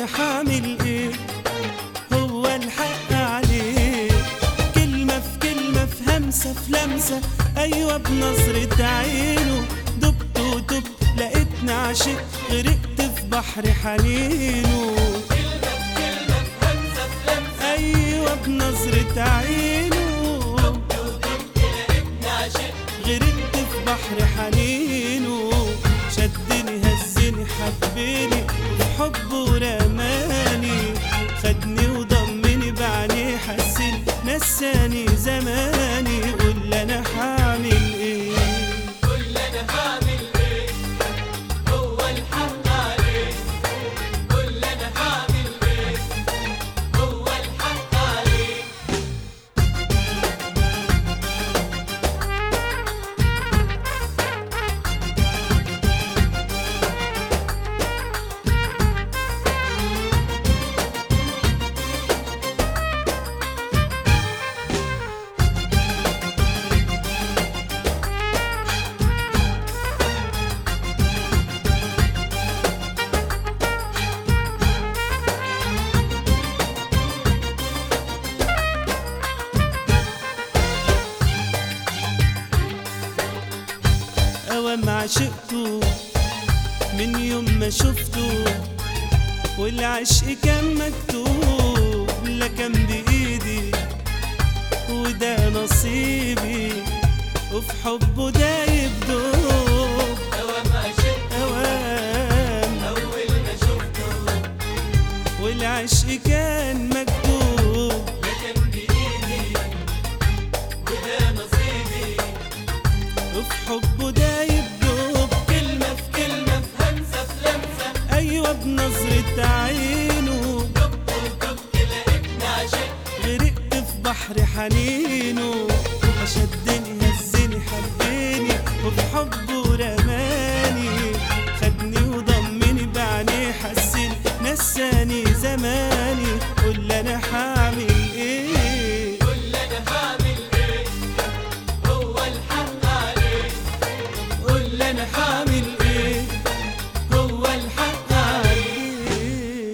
حامل ايه هو الحق عليه كلمة في كلمة في همسة في لمسة أيوة بنظرة عينه دبت ودبت لقيتني عاشق غرقت في بحر حنينه أيوة بنظرة عينه غرقت في بحر حنينه شدني هزني حبني وحبه رماني خدني وضمني بعينيه حسني نساني زماني قول انا هعمل ايه كل انا هعمل ايه هو الحق عليه كل انا هعمل ايه هو الحق عليه اوام عشقته من يوم ما شفته والعشق كان مكتوب لا كان بايدي وده نصيبي وفي حبه دايب دوب دوام عشقت اوام اول ما شفته والعشق كان مكتوب ده كان بايدي وده نصيبي وفي حبه دايب دوب كلمة في كلمة في همسة في لمسة ايوه بنظرة عينه دبت ودبت لقيتني عشقت غرقت في بحر حنينه شدني هزني حبني وفي حبه رماني خدني وضمني بعينيه حسني نساني زماني قول انا هعمل ايه كل انا هعمل ايه هو الحق عليه قول انا هعمل ايه هو الحق عليه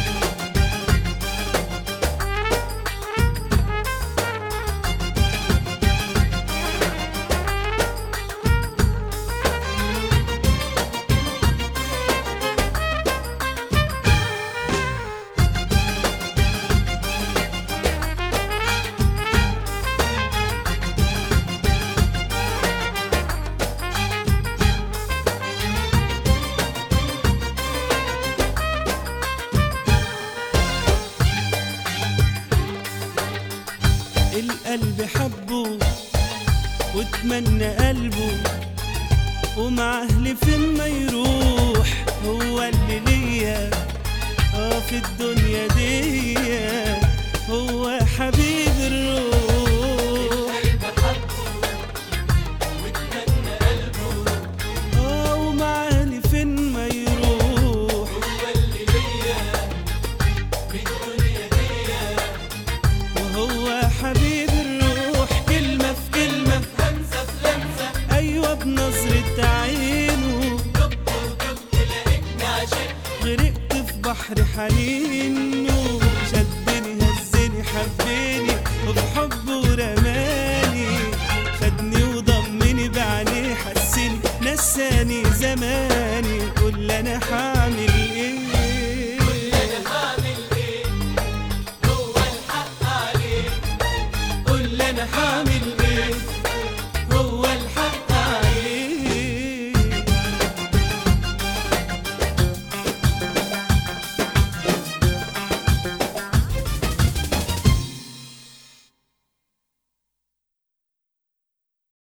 القلب حبه واتمنى قلبه ومع اهلي فين ما يروح هو اللي ليا اه في الدنيا دي هو حبيب الروح قلب حبه واتمنى قلبه اه ومع اهلي فين ما يروح هو اللي ليا في الدنيا دي وهو حبيب الروح كلمة في كلمة همسة في لمسة أيوة بنظرة عينه دبت ودبت لقيتني عشقت غرقت في بحر حنين